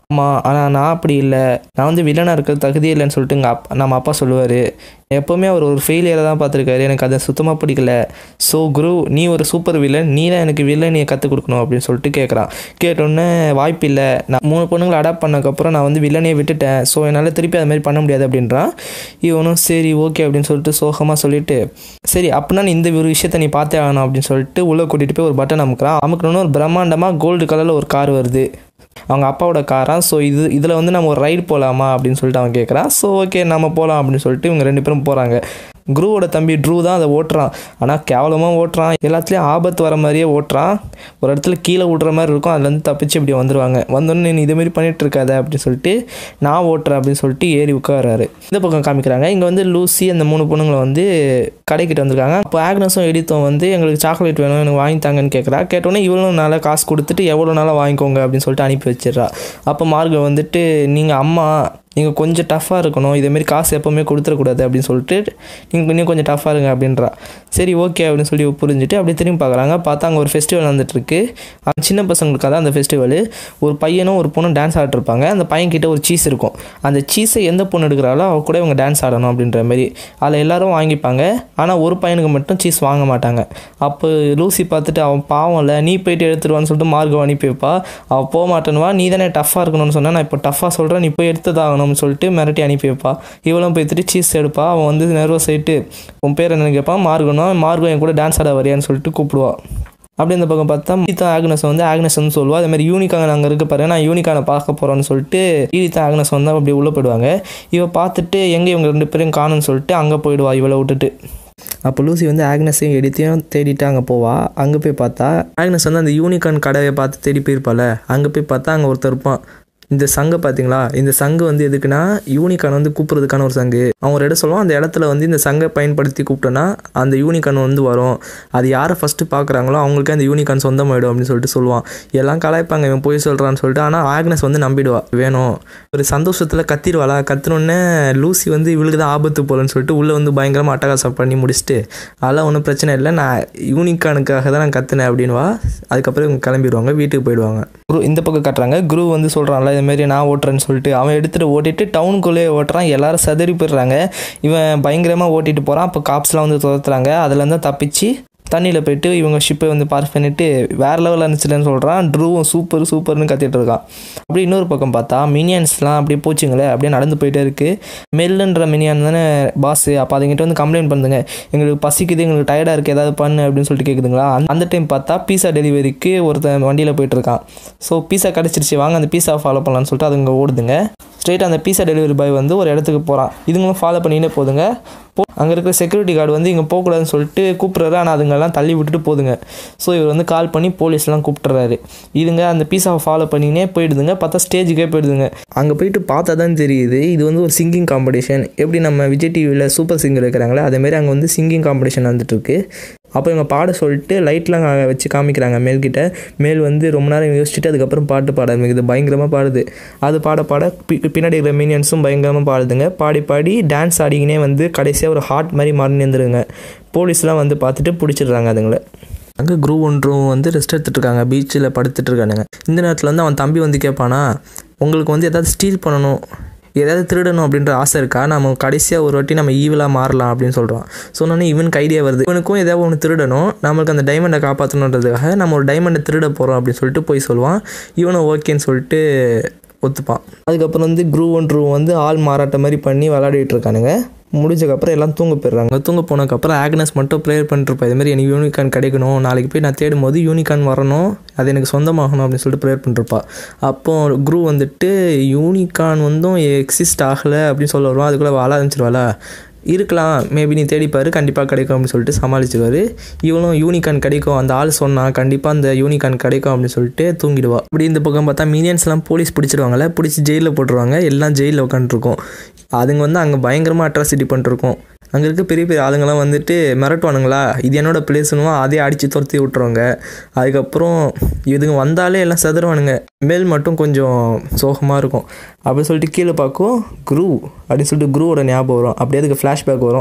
ஆமாம் ஆனால் நான் அப்படி இல்லை நான் வந்து வில்லனாக இருக்கிறது தகுதியே இல்லைன்னு சொல்லிட்டு எங்கள் அப்பா நம்ம அப்பா சொல்லுவார் எப்போவுமே அவர் ஒரு ஃபெயிலியரை தான் பார்த்துருக்காரு எனக்கு அதை சுத்தமாக பிடிக்கல ஸோ குரு நீ ஒரு சூப்பர் வில்லன் நீ தான் எனக்கு வில்லன் நீ கற்றுக் கொடுக்கணும் அப்படின்னு சொல்லிட்டு கேட்குறான் கேட்டோன்னே வாய்ப்பு இல்லை நான் மூணு பொண்ணுங்களை அடாப்ட் பண்ணக்கப்புறம் நான் வந்து வில்லனே விட்டுட்டேன் ஸோ என்னால் திருப்பி அது மாதிரி பண்ண முடியாது அப்படின்றான் இவனும் சரி ஓகே அப்படின்னு சொல்லிட்டு சோகமாக சொல்லிட்டு சரி அப்படின்னா நீ இந்த ஒரு விஷயத்தை நீ பார்த்தே ஆகணும் அப்படின்னு சொல்லிட்டு உள்ளே கூட்டிகிட்டு போய் ஒரு பட்டன் அமுக்குறான் அமுக்கணுன்னு ஒரு பிரம்மாண்டமாக கோல்டு கலரில் ஒரு கார் வருது அவங்க அப்பாவோட காரான் ஸோ இது இதில் வந்து நம்ம ஒரு ரைடு போகலாமா அப்படின்னு சொல்லிட்டு அவன் கேட்குறான் ஸோ ஓகே நம்ம போகலாம் அப்படின்னு சொல்லிட்டு இவங்க ரெண்டு பேரும் போகிறாங்க குருவோட தம்பி ட்ரூ தான் அதை ஓட்டுறான் ஆனால் கேவலமாக ஓட்டுறான் எல்லாத்துலேயும் ஆபத்து வர மாதிரியே ஓட்டுறான் ஒரு இடத்துல கீழே விடுற மாதிரி இருக்கும் அதுலேருந்து தப்பிச்சு இப்படி வந்துடுவாங்க வந்தோடனே நீ இதேமாரி பண்ணிட்டு இருக்காத அப்படின்னு சொல்லிட்டு நான் ஓட்டுறேன் அப்படின்னு சொல்லிட்டு ஏறி உட்காராரு இந்த பக்கம் காமிக்கிறாங்க இங்கே வந்து லூசி அந்த மூணு பொண்ணுங்களை வந்து கடைக்கிட்ட வந்திருக்காங்க அப்போ ஆக்னஸும் எடித்தும் வந்து எங்களுக்கு சாக்லேட் வேணும் எனக்கு வாங்கி தாங்கன்னு கேட்குறா கேட்டோன்னே இவ்வளோ நாளாக காசு கொடுத்துட்டு எவ்வளோ நாளாக வாங்கிக்கோங்க அப்படின்னு சொல்லிட்டு அனுப்பி வச்சிடுறா அப்போ மார்க வந்துட்டு நீங்கள் அம்மா நீங்கள் கொஞ்சம் டஃப்பாக இருக்கணும் இதேமாரி காசு எப்போவுமே கொடுத்துடக்கூடாது அப்படின்னு சொல்லிட்டு நீங்கள் இன்னும் கொஞ்சம் டஃப்பாக இருங்க அப்படின்றா சரி ஓகே அப்படின்னு சொல்லி புரிஞ்சுட்டு அப்படியே திரும்பி பார்க்குறாங்க பார்த்தா அங்கே ஒரு ஃபெஸ்டிவல் வந்துட்டுருக்கு அந்த சின்ன பசங்களுக்காக தான் அந்த ஃபெஸ்டிவல் ஒரு பையனும் ஒரு பொண்ணும் டான்ஸ் ஆடிருப்பாங்க அந்த பையன்கிட்ட ஒரு சீஸ் இருக்கும் அந்த சீஸை எந்த பொண்ணு எடுக்கிறாளோ அவ கூட இவங்க டான்ஸ் ஆடணும் அப்படின்ற மாதிரி அதில் எல்லாரும் வாங்கிப்பாங்க ஆனால் ஒரு பையனுக்கு மட்டும் சீஸ் வாங்க மாட்டாங்க அப்போ லூசி பார்த்துட்டு அவன் பாவம் இல்லை நீ போயிட்டு எடுத்துருவான்னு சொல்லிட்டு மார்க்கை அனுப்பி வைப்பா அவள் போக மாட்டேன்வா நீ தானே டஃப்பாக இருக்கணும்னு சொன்னா நான் இப்போ டஃப்பாக சொல்கிறேன் நீ போய் எடுத்ததாகணும்னு சொல்லிட்டு மிரட்டி அனுப்பி வைப்பா இவளும் போய்த்துட்டு சீஸ் எடுப்பா அவன் வந்து நர்வஸ் ஆகிட்டு உன் பேர் என்னன்னு கேட்பான் மார்கனும் மார்கம் என் கூட டான்ஸ் ஆட வரியான்னு சொல்லிட்டு கூப்பிடுவா அப்படி இந்த பக்கம் பார்த்தா ஈதா ஆக்னஸ் வந்து ஆக்னஸ் வந்து சொல்லுவா அதே மாதிரி யூனிக்கான அங்கே இருக்க பாரு நான் யூனிக்கான பார்க்க போகிறோன்னு சொல்லிட்டு ஈதா ஆக்னஸ் வந்து அப்படி உள்ளே போயிடுவாங்க இவ பார்த்துட்டு எங்கே இவங்க ரெண்டு பேரும் காணும்னு சொல்லிட்டு அங்கே போயிடுவா இவளை விட்டுட்டு அப்போ லூசி வந்து ஆக்னஸையும் எடுத்தையும் தேடிட்டு அங்கே போவா அங்கே போய் பார்த்தா ஆக்னஸ் வந்து அந்த யூனிகான் கடையை பார்த்து தேடி போயிருப்பால அங்கே போய் பார்த்தா அங்கே ஒருத்தர் இருப்பான் இந்த சங்கு பார்த்தீங்களா இந்த சங்கு வந்து எதுக்குன்னா யூனிகான் வந்து கூப்பிட்றதுக்கான ஒரு சங்கு அவன் ஒரு இடம் சொல்லுவான் அந்த இடத்துல வந்து இந்த சங்கை பயன்படுத்தி கூப்பிட்டோன்னா அந்த யூனிகான் வந்து வரும் அது யாரை ஃபஸ்ட்டு பார்க்குறாங்களோ அவங்களுக்கு அந்த யூனிகான் சொந்தமாயிடும் அப்படின்னு சொல்லிட்டு சொல்லுவான் எல்லாம் கலாய்ப்பாங்க இவன் போய் சொல்கிறான்னு சொல்லிட்டு ஆனால் ஆக்னஸ் வந்து நம்பிடுவா வேணும் ஒரு சந்தோஷத்தில் கத்திடுவாளா கத்துனோடனே லூசி வந்து இவளுக்கு தான் ஆபத்து போலன்னு சொல்லிட்டு உள்ளே வந்து பயங்கரமாக அட்டகாசம் பண்ணி முடிச்சுட்டு அதெல்லாம் ஒன்றும் பிரச்சனை இல்லை நான் யூனிகானுக்காக தான் நான் கத்துனேன் அப்படின்வா அதுக்கப்புறம் இவங்க கிளம்பிடுவாங்க வீட்டுக்கு போயிடுவாங்க குரு இந்த பக்கம் காட்டுறாங்க குரு வந்து சொல்கிறான்ல இது மாதிரி நான் ஓட்டுறேன்னு சொல்லிட்டு அவன் எடுத்துகிட்டு ஓட்டிட்டு டவுனுக்குள்ளேயே ஓட்டுறான் எல்லாரும் சதறி போயிடுறாங்க இவன் பயங்கரமாக ஓட்டிட்டு போகிறான் அப்போ காப்ஸ்லாம் வந்து துரத்துறாங்க அதுலேருந்து தப்பிச்சு தண்ணியில் போயிட்டு இவங்க ஷிப்பை வந்து பார்க் பண்ணிட்டு வேறு லெவலில் இருந்துச்சுலன்னு சொல்கிறான் ட்ரூவும் சூப்பர் சூப்பர்னு கத்திட்டு இருக்கான் அப்படி இன்னொரு பக்கம் பார்த்தா மினியன்ஸ்லாம் அப்படியே போச்சுங்களே அப்படியே நடந்து போயிட்டே இருக்குது மெல்லுன்ற மினியன் தானே பாஸ் அப்போ அதுங்கிட்ட வந்து கம்ப்ளைண்ட் பண்ணுங்க எங்களுக்கு பசிக்குது எங்களுக்கு டயர்டாக இருக்குது ஏதாவது பண்ணு அப்படின்னு சொல்லிட்டு கேட்குதுங்களா அந்த- அந்த டைம் பார்த்தா பீஸா டெலிவரிக்கு ஒருத்தன் வண்டியில் போயிட்டு இருக்கான் ஸோ பீஸா கிடச்சிருச்சு வாங்க அந்த பீஸா ஃபாலோ பண்ணலாம்னு சொல்லிட்டு அதுங்க ஓடுதுங்க ஸ்ட்ரெயிட் அந்த பீஸா டெலிவரி பாய் வந்து ஒரு இடத்துக்கு போகிறான் இதுங்களும் ஃபாலோ பண்ணினே போதுங்க போ அங்கே இருக்கிற செக்யூரிட்டி கார்டு வந்து இங்கே போகக்கூடாதுன்னு சொல்லிட்டு கூப்பிட்றாரு ஆனால் அதுங்கெல்லாம் தள்ளி விட்டுட்டு போதுங்க ஸோ இவர் வந்து கால் பண்ணி போலீஸ்லாம் கூப்பிட்டுறாரு இதுங்க அந்த பீஸாவை ஃபாலோ பண்ணினே போயிடுதுங்க பார்த்தா ஸ்டேஜுக்கே போயிடுதுங்க அங்கே போயிட்டு பார்த்தா தான் தெரியுது இது வந்து ஒரு சிங்கிங் காம்படிஷன் எப்படி நம்ம விஜய் டிவியில் சூப்பர் சிங்கர் இருக்கிறாங்களே அதேமாரி அங்கே வந்து சிங்கிங் காம்படிஷன் வந்துட்டுருக்கு அப்போ இவங்க பாட சொல்லிட்டு லைட்லாம் வச்சு காமிக்கிறாங்க மேல்கிட்ட மேல் வந்து ரொம்ப நேரம் யோசிச்சுட்டு அதுக்கப்புறம் பாட்டு பாட ஆரம்பிக்குது பயங்கரமாக பாடுது அது பாட பாட பி- பின்னாடி இருக்கிற மீனியன்ஸும் பயங்கரமாக பாடுதுங்க பாடி பாடி டான்ஸ் ஆடிக்கினே வந்து கடைசியாக ஒரு ஹார்ட் மாதிரி மாறி நின்றுருங்க போலீஸ்லாம் வந்து பார்த்துட்டு பிடிச்சிடுறாங்க அதுங்களை அங்கே குரூ ஒன்றும் வந்து ரெஸ்ட் எடுத்துட்டு இருக்காங்க பீச்சில் படுத்துட்டு இருக்கானுங்க இந்த நேரத்தில் வந்து அவன் தம்பி வந்து கேட்பானா உங்களுக்கு வந்து ஏதாவது ஸ்டீல் பண்ணணும் ஏதாவது திருடணும் அப்படின்ற ஆசை இருக்கா நம்ம கடைசியாக ஒரு வாட்டி நம்ம ஈவிலாக மாறலாம் அப்படின்னு சொல்கிறான் சொன்னோன்னே இவனுக்கு ஐடியா வருது இவனுக்கும் ஏதாவது ஒன்று திருடணும் நம்மளுக்கு அந்த டைமண்டை காப்பாற்றணுன்றதுக்காக நம்ம ஒரு டைமண்டை திருட போகிறோம் அப்படின்னு சொல்லிட்டு போய் சொல்லுவான் இவனும் ஓகேன்னு சொல்லிட்டு ஒத்துப்பான் அதுக்கப்புறம் வந்து குரூ ஒன் ட்ரூ வந்து ஆள் மாறாட்ட மாதிரி பண்ணி விளையாடிட்டு இருக்கானுங்க முடிஞ்சக்கப்புறம் எல்லாம் தூங்க போயிடுறாங்க தூங்க போனதுக்கப்புறம் ஆக்னஸ் மட்டும் ப்ரேயர் பண்ணிருப்பா இதுமாரி எனக்கு யூனிகான் கிடைக்கணும் நாளைக்கு போய் நான் தேடும் போது யூனிகான் வரணும் அது எனக்கு சொந்தமாகணும் அப்படின்னு சொல்லிட்டு ப்ரேயர் பண்ணிருப்பா அப்போ குரூ வந்துட்டு யூனிகான் வந்தும் எக்ஸிஸ்ட் ஆகலை அப்படின்னு சொல்ல வருவான் அதுக்குள்ளே வாழ ஆரம்பிச்சிருவாளா இருக்கலாம் மேபி நீ தேடிப்பாரு கண்டிப்பாக கிடைக்கும் அப்படின்னு சொல்லிட்டு சமாளிச்சிருவாரு இவனும் யூனிகான் கிடைக்கும் அந்த ஆள் சொன்னான் கண்டிப்பாக அந்த யூனிகான் கிடைக்கும் அப்படின்னு சொல்லிட்டு தூங்கிடுவா இப்படி இந்த பக்கம் பார்த்தா மீனியன்ஸ்லாம் போலீஸ் பிடிச்சிடுவாங்கல்ல பிடிச்சி ஜெயிலில் போட்டுருவாங்க எல்லாம் ஜெயிலில் உட்காந்துருக்கும் அதுங்க வந்து அங்கே பயங்கரமாக அட்ராசிட்டி பண்ணிருக்கோம் அங்கே இருக்க பெரிய பெரிய ஆளுங்கெல்லாம் வந்துட்டு மிரட்டுவானுங்களா இது என்னோட பிளேஸ்னுவா அதே அடித்து துரத்தி விட்டுருவாங்க அதுக்கப்புறம் இதுங்க வந்தாலே எல்லாம் செதறுவானுங்க மேல் மட்டும் கொஞ்சம் சோகமாக இருக்கும் அப்படின்னு சொல்லிட்டு கீழே பார்க்கும் குரூ அப்படின்னு சொல்லிட்டு குரூவோட ஞாபகம் வரும் அப்படியே அதுக்கு ஃப்ளாஷ்பேக் வரும்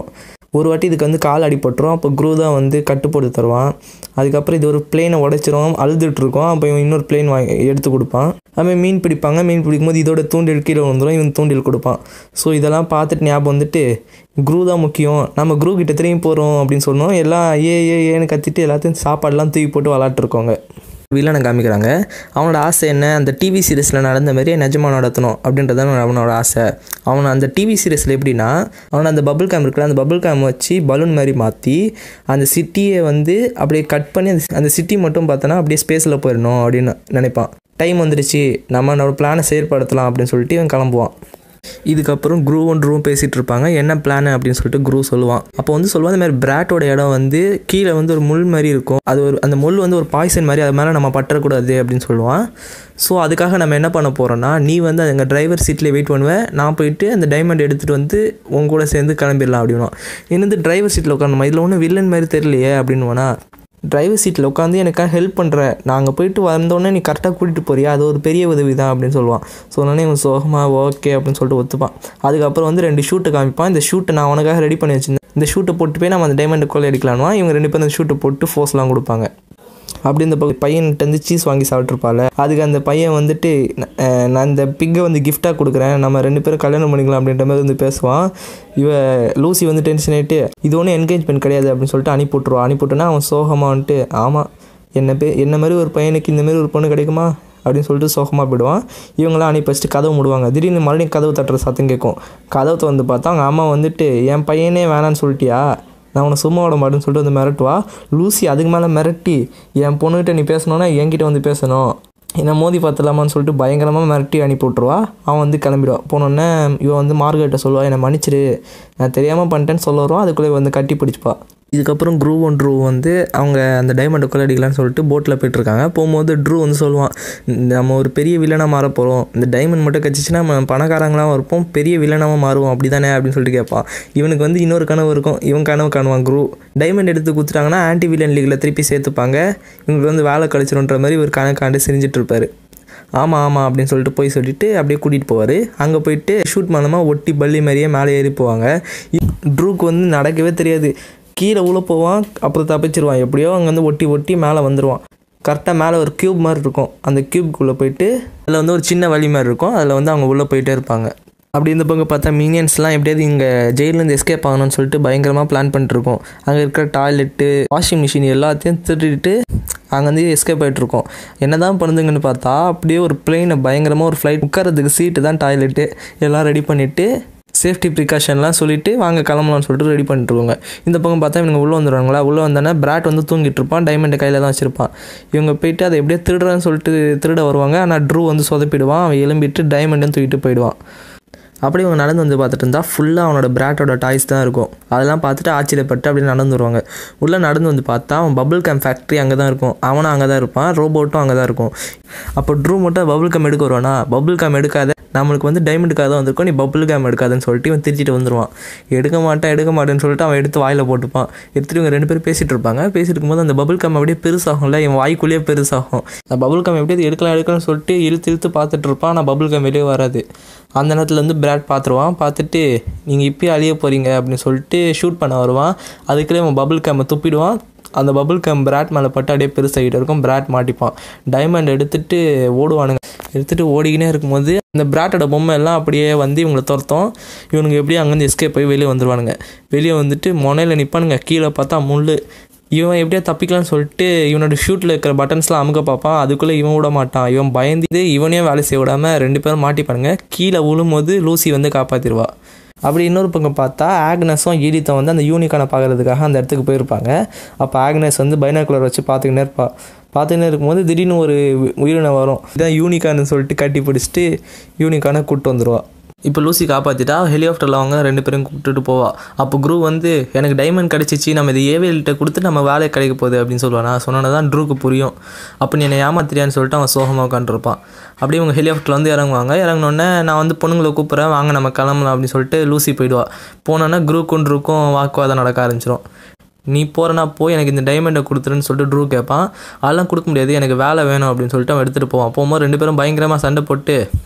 ஒரு வாட்டி இதுக்கு வந்து கால் அடிபட்டுரும் அப்போ குரு தான் வந்து கட்டு போட்டு தருவான் அதுக்கப்புறம் இது ஒரு பிளேனை உடைச்சிரும் அழுதுட்டு இருக்கும் அப்போ இவன் இன்னொரு பிளேன் வாங்கி எடுத்து கொடுப்பான் அவன் மீன் பிடிப்பாங்க மீன் பிடிக்கும்போது இதோட தூண்டில் கீழே வந்துடும் இவன் தூண்டில் கொடுப்பான் ஸோ இதெல்லாம் பார்த்துட்டு ஞாபகம் வந்துட்டு குரு தான் முக்கியம் நம்ம குரு கிட்ட திரும்பி போகிறோம் அப்படின்னு சொன்னோம் எல்லாம் ஏ ஏ ஏன்னு கத்திட்டு எல்லாத்தையும் சாப்பாடுலாம் தூக்கி போட்டு விளாட்ருக்கோங்க வில்லனை காமிக்கிறாங்க அவனோட ஆசை என்ன அந்த டிவி சீரிஸில் நடந்த மாதிரியே நிஜமாக நடத்தணும் அப்படின்றது தான் அவனோட ஆசை அவனை அந்த டிவி சீரிஸில் எப்படின்னா அவனை அந்த பபுள் கேம் இருக்குல்ல அந்த பபுள் கேம் வச்சு பலூன் மாதிரி மாற்றி அந்த சிட்டியை வந்து அப்படியே கட் பண்ணி அந்த அந்த சிட்டி மட்டும் பார்த்தோன்னா அப்படியே ஸ்பேஸில் போயிடணும் அப்படின்னு நினைப்பான் டைம் வந்துடுச்சு நம்ம நம்ம பிளானை செயற்படுத்தலாம் அப்படின்னு சொல்லிட்டு இவன் கிளம்புவான் இதுக்கப்புறம் குரூவும் ட்ரூவும் பேசிகிட்டு இருப்பாங்க என்ன பிளான் அப்படின்னு சொல்லிட்டு குரூ சொல்லுவான் அப்போ வந்து சொல்லுவான் இந்த மாதிரி பிராட்டோட இடம் வந்து கீழே வந்து ஒரு முள் மாதிரி இருக்கும் அது ஒரு அந்த முள் வந்து ஒரு பாய்சன் மாதிரி அது மேலே நம்ம பற்றக்கூடாது அப்படின்னு சொல்லுவான் ஸோ அதுக்காக நம்ம என்ன பண்ண போகிறோம்னா நீ வந்து எங்கள் டிரைவர் சீட்டில் வெயிட் பண்ணுவேன் நான் போயிட்டு அந்த டைமண்ட் எடுத்துகிட்டு வந்து உங்க கூட சேர்ந்து கிளம்பிடலாம் அப்படின்னா என்னது டிரைவர் சீட்டில் உட்காரணுமா இதில் ஒன்றும் வில்லன் மாதிரி தெரியலையே அப்படின்னுவானா டிரைவர் சீட்டில் உட்காந்து எனக்காக ஹெல்ப் பண்ணுற நாங்கள் போயிட்டு வந்தோடனே நீ கரெக்டாக கூட்டிகிட்டு போறியா அது ஒரு பெரிய உதவி தான் அப்படின்னு சொல்லுவான் ஸோ உடனே இவன் சோகமாக ஓகே அப்படின்னு சொல்லிட்டு ஒத்துப்பான் அதுக்கப்புறம் வந்து ரெண்டு ஷூட்டை காமிப்பான் இந்த ஷூட்டை நான் உனக்காக ரெடி பண்ணி வச்சிருந்தேன் இந்த ஷூட்டை போட்டு போய் நம்ம அந்த டைமண்ட் கொள்ளை அடிக்கலாம்னா இவங்க ரெண்டு பேரும் அந்த ஷூட்டை போட்டு ஃபோர்ஸ்லாம் கொடுப்பாங்க அப்படி இந்த ப- பையன்கிட்ட வந்து சீஸ் வாங்கி சாப்பிட்ருப்பால அதுக்கு அந்த பையன் வந்துட்டு அஹ், நான் இந்த பிக்கை வந்து கிஃப்டாக கொடுக்குறேன் நம்ம ரெண்டு பேரும் கல்யாணம் பண்ணிக்கலாம் அப்படின்ற மாதிரி வந்து பேசுவான் இவ லூசி வந்து டென்ஷன் ஆகிட்டு இது ஒன்றும் என்கேஜ்மெண்ட் கிடையாது அப்படின்னு சொல்லிட்டு அனுப்பி விட்ருவான் அனுப்பி விட்டோன்னா அவன் சோகமாக வந்துட்டு ஆமாம் என்ன பே என்ன மாதிரி ஒரு பையனுக்கு இந்த மாதிரி ஒரு பொண்ணு கிடைக்குமா அப்படின்னு சொல்லிட்டு சோகமாக போயிடுவான் இவங்களாம் அனுப்பி வச்சுட்டு கதவு மூடுவாங்க திடீர்னு மறுபடியும் கதவு தட்டுற சத்தம் கேட்கும் கதவை வந்து பார்த்தா அவங்க அம்மா வந்துட்டு என் பையனே வேணான்னு சொல்லிட்டியா நான் உன்னை சும்மா விட மாட்டேன்னு சொல்லிட்டு வந்து மிரட்டுவா லூசி அதுக்கு மேலே மிரட்டி என் பொண்ணுகிட்ட நீ பேசணுன்னா என்கிட்ட வந்து பேசணும் என்னை மோதி பார்த்துலாமான்னு சொல்லிட்டு பயங்கரமாக மிரட்டி அனுப்பி விட்ருவா அவன் வந்து கிளம்பிடுவான் போனோடனே இவன் வந்து மார்கரெட்டை சொல்லுவா என்னை மன்னிச்சிரு நான் தெரியாமல் பண்ணிட்டேன்னு சொல்ல வருவான் அதுக்குள்ளே வந்து கட்டி பிடிச்சிப்பா இதுக்கப்புறம் ட்ரூ ஒன் ட்ரூ வந்து அவங்க அந்த டைமண்டை கொள்ளடிக்கலாம்னு சொல்லிட்டு போட்டில் போயிட்டுருக்காங்க போகும்போது ட்ரூ வந்து சொல்லுவான் நம்ம ஒரு பெரிய வில்லனாக மாற போகிறோம் இந்த டைமண்ட் மட்டும் கிடச்சிச்சின்னா நம்ம பணக்காரங்களாகவும் இருப்போம் பெரிய வில்லனாகவும் மாறுவோம் அப்படி தானே அப்படின்னு சொல்லிட்டு கேட்பான் இவனுக்கு வந்து இன்னொரு கனவு இருக்கும் இவன் கனவு காணுவான் குரூ டைமண்ட் எடுத்து கொடுத்துட்டாங்கன்னா ஆன்டி வில்லன் லீகில் திருப்பி சேர்த்துப்பாங்க இவங்களுக்கு வந்து வேலை கழிச்சிருன்ற மாதிரி ஒரு கணக்காண்டு செஞ்சுட்டு இருப்பாரு ஆமாம் ஆமாம் அப்படின்னு சொல்லிட்டு போய் சொல்லிட்டு அப்படியே கூட்டிகிட்டு போவார் அங்கே போயிட்டு ஷூட் பண்ணாமல் ஒட்டி பள்ளி மாதிரியே மேலே ஏறி போவாங்க ட்ரூக்கு வந்து நடக்கவே தெரியாது கீழே உள்ள போவான் அப்புறம் தப்பிச்சிருவான் எப்படியோ அங்கே வந்து ஒட்டி ஒட்டி மேலே வந்துடுவான் கரெக்டாக மேலே ஒரு க்யூப் மாதிரி இருக்கும் அந்த க்யூப்குள்ளே போயிட்டு அதில் வந்து ஒரு சின்ன வழி மாதிரி இருக்கும் அதில் வந்து அவங்க உள்ளே போயிட்டே இருப்பாங்க அப்படி இந்த பக்கம் பார்த்தா மினியன்ஸ்லாம் எப்படியாவது இங்கே ஜெயிலேருந்து எஸ்கேப் ஆகணும்னு சொல்லிட்டு பயங்கரமாக பிளான் பண்ணிட்டுருக்கோம் அங்கே இருக்கிற டாய்லெட்டு வாஷிங் மிஷின் எல்லாத்தையும் திருடிட்டு அங்கேருந்து எஸ்கேப் ஆகிட்ருக்கோம் என்ன தான் பண்ணுதுங்கன்னு பார்த்தா அப்படியே ஒரு பிளெயினை பயங்கரமாக ஒரு ஃப்ளைட் உட்காரதுக்கு சீட்டு தான் டாய்லெட்டு எல்லாம் ரெடி பண்ணிவிட்டு சேஃப்டி ப்ரிகாஷன்லாம் சொல்லிட்டு வாங்க கிளம்பலாம்னு சொல்லிட்டு ரெடி பண்ணிட்டுருவாங்க இந்த பக்கம் பார்த்தா இவங்க உள்ளே வந்துடுவாங்களா உள்ளே வந்தோடனே பிராட் வந்து தூங்கிட்டு இருப்பான் டைமண்ட் கையில் தான் வச்சிருப்பான் இவங்க போயிட்டு அதை எப்படியே திருடுறேன்னு சொல்லிட்டு திருட வருவாங்க ஆனால் ட்ரூ வந்து சொதப்பிடுவான் அவன் எலும்பிட்டு டைமண்ட்டும் தூக்கிட்டு போயிடுவான் அப்படி இவங்க நடந்து வந்து பார்த்துட்டு இருந்தா ஃபுல்லாக அவனோட பிராட்டோட டாய்ஸ் தான் இருக்கும் அதெல்லாம் பார்த்துட்டு ஆச்சரியப்பட்டு அப்படியே நடந்து வருவாங்க உள்ளே நடந்து வந்து பார்த்தா அவன் பபுள் கேம் ஃபேக்ட்ரி அங்கே தான் இருக்கும் அவனும் அங்கே தான் இருப்பான் ரோபோட்டும் அங்கே தான் இருக்கும் அப்போ ட்ரூ மட்டும் பபுள் கேம் எடுக்க வருவானா பபுள் கேம் எடுக்காத நம்மளுக்கு வந்து டைமண்டுக்காக தான் வந்திருக்கோம் நீ பபுள் கேம் எடுக்காதுன்னு சொல்லிட்டு இவன் திருச்சிட்டு வந்துடுவான் எடுக்க மாட்டேன் எடுக்க மாட்டேன்னு சொல்லிட்டு அவன் எடுத்து வாயில் போட்டுப்பான் எடுத்துட்டு இவங்க ரெண்டு பேரும் பேசிட்டு இருப்பாங்க பேசிட்டு இருக்கும்போது அந்த பபுள் கம் அப்படியே பெருசாகும்ல இவன் வாய்க்குள்ளேயே பெருசாகும் அந்த பபுள் கம் எப்படியாவது எடுக்கலாம் எடுக்கலாம்னு சொல்லிட்டு இழுத்து இழுத்து பார்த்துட்டு இருப்பான் ஆனால் பபுள் கம் வெளியே வராது அந்த நேரத்தில் வந்து பிராட் பார்த்துருவான் பார்த்துட்டு நீங்கள் இப்பயே அழிய போகிறீங்க அப்படின்னு சொல்லிட்டு ஷூட் பண்ண வருவான் அதுக்குள்ளே அவன் பபுள் கேமை துப்பிடுவான் அந்த பபுள் கம் பிராட் மேலே பட்டு அப்படியே பெருசாகிட்டு இருக்கும் பிராட் மாட்டிப்பான் டைமண்ட் எடுத்துட்டு ஓடுவானுங்க எடுத்துட்டு ஓடிக்கினே இருக்கும்போது இந்த பிராட்டோட பொம்மை எல்லாம் அப்படியே வந்து இவங்களை துரத்தோம் இவனுங்க எப்படியும் அங்கேருந்து எஸ்கேப் போய் வெளியே வந்துடுவானுங்க வெளியே வந்துட்டு முனையில் நிற்பானுங்க கீழே பார்த்தா முள் இவன் எப்படியா தப்பிக்கலாம்னு சொல்லிட்டு இவனோட ஷூட்டில் இருக்கிற பட்டன்ஸ்லாம் அமுக்க பார்ப்பான் அதுக்குள்ளே இவன் விட மாட்டான் இவன் பயந்து இவனையும் வேலை செய்ய விடாமல் ரெண்டு பேரும் மாட்டிப்பானுங்க கீழே விழும்போது லூசி வந்து காப்பாற்றிடுவா அப்படி இன்னொரு பக்கம் பார்த்தா ஆக்னஸும் ஈடித்தும் வந்து அந்த யூனிக்கானை பார்க்கறதுக்காக அந்த இடத்துக்கு போயிருப்பாங்க அப்போ ஆக்னஸ் வந்து பைனாக்குலர் வச்சு பார்த்துக்கினே இருப்பா பார்த்துக்கினே இருக்கும்போது திடீர்னு ஒரு உயிரினம் வரும் இதான் யூனிகான்னு சொல்லிட்டு கட்டி பிடிச்சிட்டு யூனிக்கானை கூப்பிட்டு வந்துடுவா இப்போ லூசி காப்பாற்றிட்டா ஹெலிகாப்டரில் அவங்க ரெண்டு பேரும் கூப்பிட்டுட்டு போவா அப்போ குரூ வந்து எனக்கு டைமண்ட் கிடச்சிச்சு நம்ம இது ஏவியல்கிட்ட கொடுத்து நம்ம வேலை கிடைக்க போகுது அப்படின்னு சொல்லுவான் நான் சொன்னோன்னா தான் ட்ரூக்கு புரியும் அப்போ நீ என்னை ஏமாத்திரியான்னு சொல்லிட்டு அவன் சோகமாக உட்காந்துருப்பான் அப்படியே இவங்க ஹெலிகாப்டரில் வந்து இறங்குவாங்க இறங்கினோடனே நான் வந்து பொண்ணுங்களை கூப்பிட்றேன் வாங்க நம்ம கிளம்பலாம் அப்படின்னு சொல்லிட்டு லூசி போயிடுவா போனோன்னா குரூக்கும் ட்ரூக்கும் வாக்குவாதம் நடக்க ஆரம்பிச்சிடும் நீ போகிறனா போய் எனக்கு இந்த டைமண்டை கொடுத்துருன்னு சொல்லிட்டு ட்ரூ கேட்பான் அதெல்லாம் கொடுக்க முடியாது எனக்கு வேலை வேணும் அப்படின்னு சொல்லிட்டு அவன் எடுத்துகிட்டு போவான் போகும்போது ரெண்டு பேரும் பயங்கரமாக சண்டை போட்டு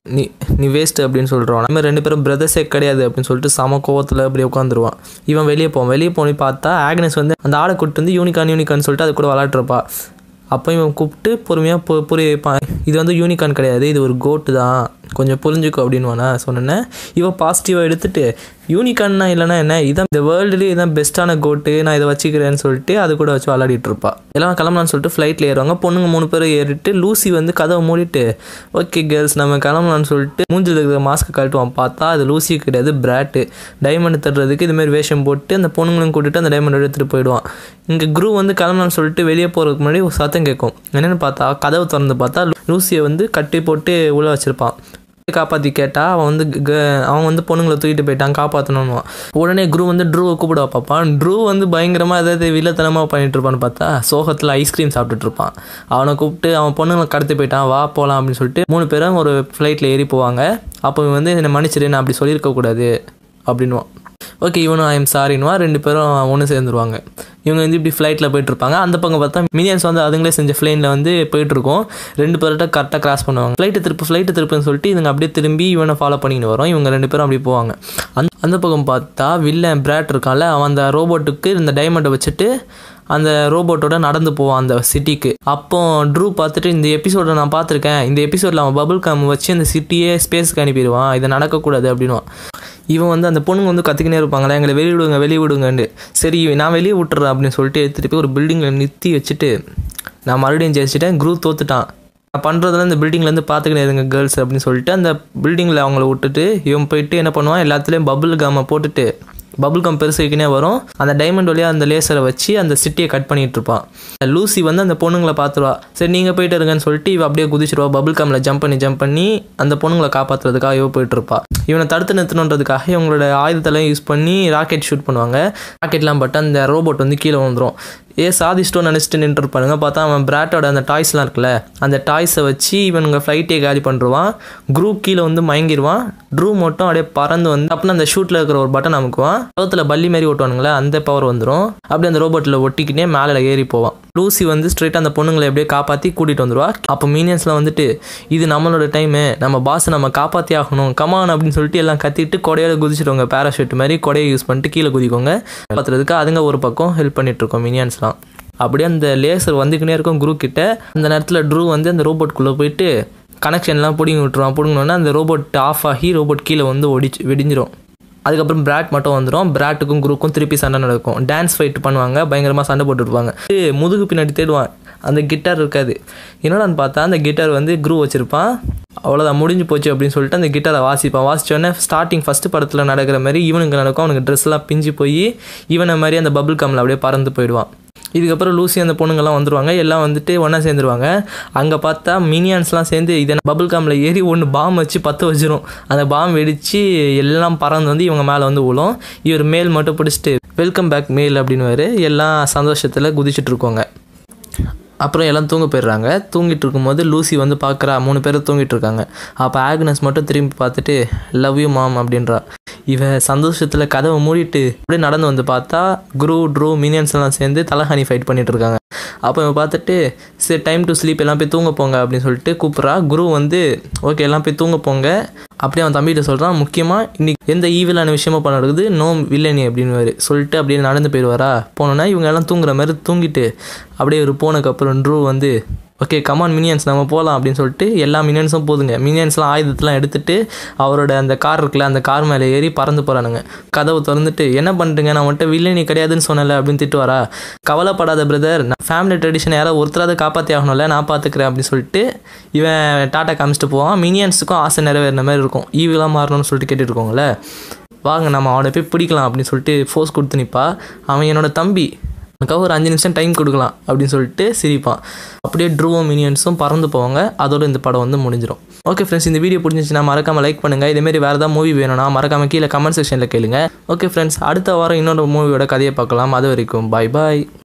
நீ நீ வேஸ்ட் அப்படின்னு சொல்கிறோம் நம்ம ரெண்டு பேரும் பிரதர்ஸே கிடையாது அப்படின்னு சொல்லிட்டு சம கோவத்தில் அப்படி உட்காந்துருவான் இவன் வெளியே போவான் வெளியே போனி பார்த்தா ஆக்னஸ் வந்து அந்த ஆளை கூப்பிட்டு வந்து யூனிகான் யூனிகான் சொல்லிட்டு அது கூட விளாட்றப்பா அப்போ இவன் கூப்பிட்டு பொறுமையாக பொ புரிய வைப்பான் இது வந்து யூனிகான் கிடையாது இது ஒரு கோட்டு தான் கொஞ்சம் புரிஞ்சுக்கோ அப்படின்னு சொன்னேன் இவன் பாசிட்டிவாக எடுத்துட்டு யூனிகான்னா இல்லைனா என்ன இதான் இந்த வேர்ல்டுலேயே இதான் பெஸ்ட்டான கோட்டு நான் இதை வச்சுக்கிறேன்னு சொல்லிட்டு அது கூட வச்சு விளாடிட்டு இருப்பா எல்லாம் கிளம்பலான்னு சொல்லிட்டு ஃப்ளைட்டில் ஏறுவாங்க பொண்ணுங்க மூணு பேரும் ஏறிட்டு லூசி வந்து கதவை மூடிட்டு ஓகே கேர்ள்ஸ் நம்ம கிளம்பலான்னு சொல்லிட்டு மூஞ்சில் இருக்கிற மாஸ்க்கு கழட்டுவான் பார்த்தா அது லூசி கிடையாது பிராட்டு டைமண்ட் தட்டுறதுக்கு இதுமாரி வேஷம் போட்டு அந்த பொண்ணுங்களும் கூட்டிட்டு அந்த டைமண்ட் எடுத்துகிட்டு போயிடுவான் இங்கே குரு வந்து கிளம்பலான்னு சொல்லிட்டு வெளியே போகிறதுக்கு முன்னாடி ஒரு சத்தம் கேட்கும் என்னென்னு பார்த்தா கதவை திறந்து பார்த்தா லூசியை வந்து கட்டி போட்டு உள்ளே வச்சுருப்பான் காப்பாற்றி கேட்டால் அவன் வந்து க- அவன் வந்து பொண்ணுங்களை தூக்கிட்டு போயிட்டான் காப்பாற்றணும்னு உடனே க்ரூ வந்து ட்ரூவை கூப்பிட பார்ப்பான் ட்ரூ வந்து பயங்கரமாக ஏதாவது வில்லத்தனமாக பண்ணிட்டு இருப்பான்னு பார்த்தா சோகத்தில் ஐஸ்கிரீம் சாப்பிட்டுட்டு இருப்பான் அவனை கூப்பிட்டு அவன் பொண்ணுங்களை கடத்தி போயிட்டான் வா போகலாம் அப்படின்னு சொல்லிட்டு மூணு பேரும் ஒரு ஃப்ளைட்டில் ஏறி போவாங்க அப்போ இவன் வந்து என்னை மன்னிச்சிரு நான் அப்படி சொல்லியிருக்கக்கூடாது அப்படின்வான் ஓகே இவனும் ஐ எம் சாரின்வா ரெண்டு பேரும் ஒன்று சேர்ந்துருவாங்க இவங்க வந்து இப்படி ஃப்ளைட்டில் போயிட்டுருப்பாங்க அந்த பக்கம் பார்த்தா மினியன்ஸ் வந்து அதுங்களே செஞ்ச ஃப்ளைனில் வந்து போயிட்டுருக்கோம் ரெண்டு பேர்கிட்ட கரெக்டாக கிராஸ் பண்ணுவாங்க ஃப்ளைட்டு திருப்பு ஃப்ளைட்டு திருப்புன்னு சொல்லிட்டு இவங்க அப்படியே திரும்பி இவனை ஃபாலோ பண்ணிட்டு வரோம் இவங்க ரெண்டு பேரும் அப்படி போவாங்க அந்த அந்த பக்கம் பார்த்தா வில்லன் பிராட் இருக்கான்ல அவன் அந்த ரோபோட்டுக்கு இந்த டைமண்டை வச்சுட்டு அந்த ரோபோட்டோட நடந்து போவான் அந்த சிட்டிக்கு அப்போ ட்ரூ பார்த்துட்டு இந்த எபிசோட நான் பார்த்துருக்கேன் இந்த எபிசோடில் அவன் பபுள் கம் வச்சு அந்த சிட்டியே ஸ்பேஸ்க்கு அனுப்பிடுவான் இதை நடக்கக்கூடாது அப்படின்வான் இவன் வந்து அந்த பொண்ணுங்க வந்து கத்திக்கினே இருப்பாங்களே எங்களை வெளியே விடுங்க வெளியே விடுங்கன்னு சரி நான் வெளியே விட்டுறேன் அப்படின்னு சொல்லிட்டு எடுத்துகிட்டு போய் ஒரு பில்டிங்கில் நிறுத்தி வச்சுட்டு நான் மறுபடியும் ஜெயிச்சிட்டேன் குரூப் தோத்துட்டான் நான் பண்ணுறதுல இந்த பில்டிங்லேருந்து பார்த்துக்கினே இருங்க கேர்ள்ஸ் அப்படின்னு சொல்லிட்டு அந்த பில்டிங்கில் அவங்கள விட்டுட்டு இவன் போயிட்டு என்ன பண்ணுவான் எல்லாத்துலேயும் பபுள் காமை போட்டுட்டு பபுள் கம் பெருசுக்கினே வரும் அந்த டைமண்ட் வழியாக அந்த லேசரை வச்சு அந்த சிட்டியை கட் பண்ணிட்டு இருப்பான் லூசி வந்து அந்த பொண்ணுங்களை பார்த்துருவா சரி நீங்கள் போயிட்டு இருங்கன்னு சொல்லிட்டு இவ அப்படியே குதிச்சிருவா பபுள் கம்மில் ஜம்ப் பண்ணி ஜம்ப் பண்ணி அந்த பொண்ணுங்களை காப்பாற்றுறதுக்காக இவ போயிட்டு இருப்பா இவனை தடுத்து நிறுத்தணுன்றதுக்காக இவங்களோட ஆயுதத்தெல்லாம் யூஸ் பண்ணி ராக்கெட் ஷூட் பண்ணுவாங்க ராக்கெட்லாம் பட்டு அந்த ரோபோட் வந்து கீழே வந்துடும் ஏ சாதிச்சிட்டோன்னு நினச்சிட்டு நின்றுருப்பானுங்க பார்த்தா அவன் பிராட்டோட அந்த டாய்ஸ்லாம் இருக்குல்ல அந்த டாய்ஸை வச்சு இவனுங்க ஃப்ளைட்டே காலி பண்ணுருவான் குரூப் கீழே வந்து மயங்கிடுவான் ட்ரூ மட்டும் அப்படியே பறந்து வந்து அப்படின்னா அந்த ஷூட்டில் இருக்கிற ஒரு பட்டன் அமுக்குவான் சவுத்தில் பள்ளி மாரி ஓட்டுவானுங்களே அந்த பவர் வந்துடும் அப்படியே அந்த ரோபோட்டில் ஒட்டிக்கிட்டே மேலே ஏறி போவான் லூசி வந்து ஸ்ட்ரெயிட்டாக அந்த பொண்ணுங்களை எப்படியே காப்பாற்றி கூட்டிகிட்டு வந்துருவா அப்போ மீனியன்ஸ்லாம் வந்துட்டு இது நம்மளோட டைமு நம்ம பாஸை நம்ம காப்பாற்றி ஆகணும் கமான் அப்படின்னு சொல்லிட்டு எல்லாம் கத்திட்டு கொடையில குதிச்சிடுவாங்க பேராஷூட் மாதிரி கொடையை யூஸ் பண்ணிட்டு கீழே குதிக்கோங்க பார்த்துறதுக்கு அதுங்க ஒரு பக்கம் ஹெல்ப் பண்ணிட்டு இருக்கோம் மினியன்ஸ்லாம் அப்படியே அந்த லேசர் வந்துக்கினே இருக்கும் குரூ கிட்ட அந்த நேரத்தில் ட்ரூ வந்து அந்த ரோபோட்குள்ளே போயிட்டு கனெக்ஷன்லாம் பிடிங்கி விட்டுருவான் பிடுங்கினோன்னா அந்த ரோபோட் ஆஃப் ஆகி ரோபோட் கீழே வந்து ஒடிச்சு வெடிஞ்சிரும் அதுக்கப்புறம் பிராட் மட்டும் வந்துடும் பிராட்டுக்கும் குரூக்கும் திருப்பி சண்டை நடக்கும் டான்ஸ் ஃபைட் பண்ணுவாங்க பயங்கரமாக சண்டை போட்டுருப்பாங்க முதுகு பின்னாடி தேடுவான் அந்த கிட்டார் இருக்காது என்னடான்னு பார்த்தா அந்த கிட்டார் வந்து குரூ வச்சுருப்பான் அவ்வளோதான் முடிஞ்சு போச்சு அப்படின்னு சொல்லிட்டு அந்த கிட்டாரை வாசிப்பான் வாசிச்சோடனே ஸ்டார்டிங் ஃபஸ்ட்டு படத்தில் நடக்கிற மாதிரி இவனுக்கு நடக்கும் அவனுக்கு ட்ரெஸ்லாம் பிஞ்சு போய் இவனை மாதிரி அந்த பபுள் கம்மில் அப்படியே பறந்து போயிடுவான் இதுக்கப்புறம் லூசி அந்த பொண்ணுங்கெல்லாம் வந்துருவாங்க எல்லாம் வந்துட்டு ஒன்றா சேர்ந்துருவாங்க அங்கே பார்த்தா மினியான்ஸ்லாம் சேர்ந்து இதை பபுள் காமில் ஏறி ஒன்று பாம் வச்சு பற்ற வச்சிரும் அந்த பாம் வெடித்து எல்லாம் பறந்து வந்து இவங்க மேலே வந்து விழும் இவர் மேல் மட்டும் பிடிச்சிட்டு வெல்கம் பேக் மேல் அப்படின்னு எல்லாம் சந்தோஷத்தில் குதிச்சுட்டு இருக்கோங்க அப்புறம் எல்லாம் தூங்க போயிடுறாங்க தூங்கிட்டு இருக்கும்போது லூசி வந்து பார்க்குறா மூணு பேர் தூங்கிட்டு இருக்காங்க அப்போ ஆக்னஸ் மட்டும் திரும்பி பார்த்துட்டு லவ் யூ மாம் அப்படின்றா இவ சந்தோஷத்தில் கதவை மூடிட்டு அப்படியே நடந்து வந்து பார்த்தா குரூ ட்ரூ மினியன்ஸ் எல்லாம் சேர்ந்து தலஹானி ஃபைட் பண்ணிட்டு இருக்காங்க அப்போ இவன் பார்த்துட்டு சரி டைம் டு ஸ்லீப் எல்லாம் போய் தூங்க போங்க அப்படின்னு சொல்லிட்டு கூப்பிட்றா குரு வந்து ஓகே எல்லாம் போய் தூங்க போங்க அப்படியே அவன் தம்பிகிட்ட சொல்கிறான் முக்கியமாக இன்னைக்கு எந்த ஈவிலான விஷயமா பண்ண நடக்குது நோ வில்லனி அப்படின்னு சொல்லிட்டு அப்படியே நடந்து போயிடுவாரா போனோன்னா இவங்க எல்லாம் தூங்குற மாதிரி தூங்கிட்டு அப்படியே ஒரு போனதுக்கப்புறம் ட்ரூ வந்து ஓகே கமான் மினியன்ஸ் நம்ம போகலாம் அப்படின்னு சொல்லிட்டு எல்லா மினியன்ஸும் போதுங்க மினியன்ஸ்லாம் ஆயுதத்தெலாம் எடுத்துட்டு அவரோட அந்த கார் இருக்குல்ல அந்த கார் மேலே ஏறி பறந்து போகிறானுங்க கதவை திறந்துட்டு என்ன பண்ணுறீங்க நான் வந்துட்டு வில்லனி கிடையாதுன்னு சொன்னல அப்படின்னு திட்டு வரா கவலைப்படாத பிரதர் நான் ஃபேமிலி ட்ரெடிஷன் யாராவது ஒருத்தராவது காப்பாற்றி ஆகணும்ல நான் பார்த்துக்கிறேன் அப்படின்னு சொல்லிட்டு இவன் டாட்டா காமிச்சிட்டு போவான் மினியன்ஸுக்கும் ஆசை நிறைவேறின மாதிரி இருக்கும் ஈவிலாம் மாறணும்னு சொல்லிட்டு கேட்டுட்டு இருக்கோங்களே வாங்க நம்ம அவனை போய் பிடிக்கலாம் அப்படின்னு சொல்லிட்டு ஃபோர்ஸ் கொடுத்து நிற்பா அவன் என்னோட தம்பி உனக்காக ஒரு அஞ்சு நிமிஷம் டைம் கொடுக்கலாம் அப்படின்னு சொல்லிட்டு சிரிப்பான் அப்படியே ட்ரூவும் மினியன்ஸும் பறந்து போவாங்க அதோட இந்த படம் வந்து முடிஞ்சிடும் ஓகே ஃப்ரெண்ட்ஸ் இந்த வீடியோ பிடிச்சிச்சுன்னா மறக்காம லைக் பண்ணுங்கள் இதேமாரி வேறு ஏதாவது மூவி வேணும்னா மறக்காம கீழே கமெண்ட் செக்ஷனில் கேளுங்க ஓகே ஃப்ரெண்ட்ஸ் அடுத்த வாரம் இன்னொரு மூவியோட கதையை பார்க்கலாம் அது வரைக்கும் பாய் பாய்